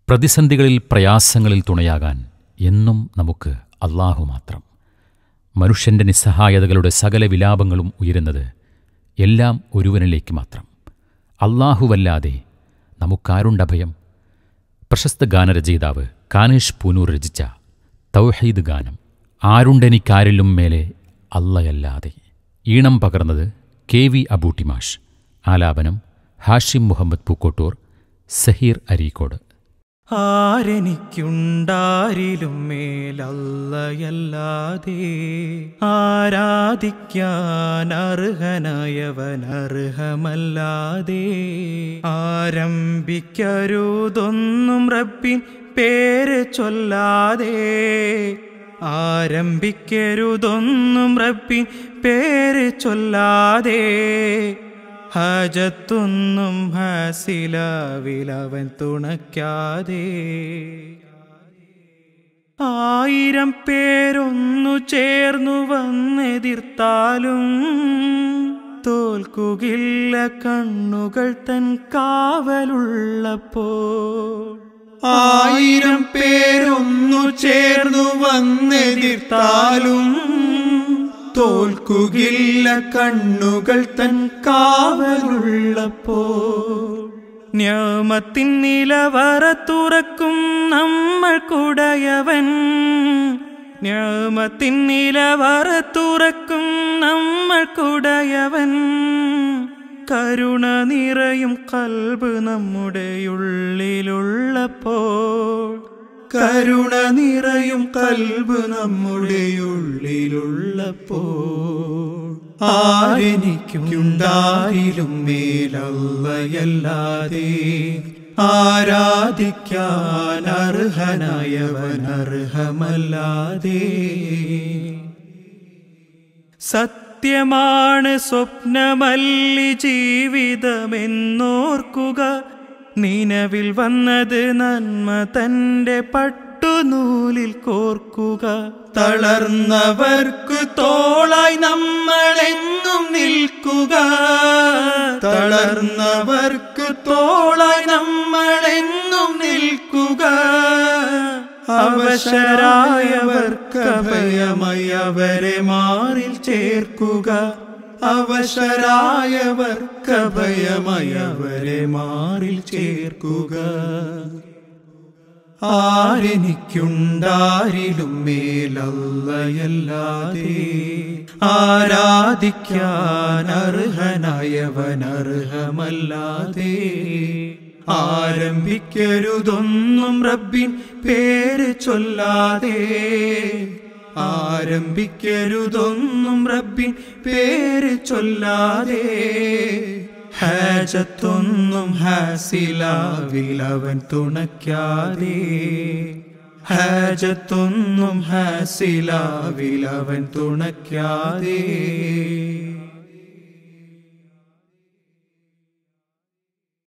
പ്രതിസന്ധികളിൽ പ്രയാസങ്ങളിൽ തുണയാകാൻ എന്നും നമുക്ക് അള്ളാഹു മാത്രം മനുഷ്യന്റെ നിസ്സഹായതകളുടെ സകല വിലാപങ്ങളും ഉയരുന്നത് എല്ലാം ഒരുവനിലേക്ക് മാത്രം അള്ളാഹുവല്ലാതെ നമുക്കാരുണ്ടഭയം പ്രശസ്ത ഗാനരചയിതാവ് കാനേഷ് പൂനൂർ രചിച്ച തൗഹീദ് ഗാനം ആരുണ്ടെനിക്കാരിലും മേലെ അല്ലയല്ലാതെ ഈണം പകർന്നത് കെ വി അബൂട്ടിമാഷ് ആലാപനം ഹാഷിം മുഹമ്മദ് പൂക്കോട്ടൂർ സഹീർ അരീക്കോട് ആരെനിക്കുണ്ടാരിലും മേലല്ലയല്ലാതെ ആരാധിക്കാൻ അർഹനായവൻ അർഹമല്ലാതെ ആരംഭിക്കരുതൊന്നും റബ്ബിൻ പേര് ചൊല്ലാതെ ആരംഭിക്കരുതൊന്നും റബ്ബിൻ പേര് ചൊല്ലാതെ ഹജത്തൊന്നും ഹസിലാവിലവൻ തുണയ്ക്കാതെ ആയിരം പേരൊന്നു ചേർന്നു വന്നെതിർത്താലും തോൽക്കുകില്ല കണ്ണുകൾ തൻ കാവലുള്ളപ്പോൾ ആയിരം പേരൊന്നു ചേർന്നു വന്നെതിർത്താലും തോൽക്കുകില്ല കണ്ണുകൾ തൻ കാവലുള്ളപ്പോൾ ന്യാമത്തിൻ നിലവറ തുറക്കും നമ്മൾ കുടയവൻ ന്യാമത്തിൻ നിലവറ തുറക്കും നമ്മൾ കുടയവൻ കരുണ നിറയും കൽബ് നമ്മുടെ ഉള്ളിലുള്ളപ്പോൾ കരുണ നിറയും കൽബ് നമ്മുടെ ഉള്ളിലുള്ളപ്പോൾ ആരെനിക്കുണ്ടാരിലും മേലല്ലയല്ലാതെ ആരാധിക്കാൻ അർഹനായവൻ അർഹമല്ലാതെ സത്യമാണ് സ്വപ്നമല്ലി ജീവിതമെന്നോർക്കുക നിലവിൽ വന്നത് നന്മ തന്റെ പട്ടുനൂലിൽ കോർക്കുക തളർന്നവർക്ക് തോളായി നമ്മളെന്നും നിൽക്കുക തളർന്നവർക്ക് തോളായി നമ്മളെന്നും നിൽക്കുക അവശരായവർക്ക് അഭയമായി അവരെ മാറിൽ ചേർക്കുക അവശരായവർക്ക് അഭയമായി അവരെ മാറിൽ ചേർക്കുക ആരെനിക്കുണ്ടാരിലും മേലല്ലയല്ലാതെ ആരാധിക്കാൻ അർഹനായവൻ അർഹമല്ലാതെ ആരംഭിക്കരുതൊന്നും റബ്ബിൻ പേര് ചൊല്ലാതെ ആരംഭിക്കരുതൊന്നും റബ്ബിൻ പേര് ചൊല്ലാതെ ഹാജത്തൊന്നും ഹാസിലാവിലവൻ തുണയ്ക്കാതെ ഹാജത്തൊന്നും ഹാസിലാവിലവൻ തുണയ്ക്കാതെ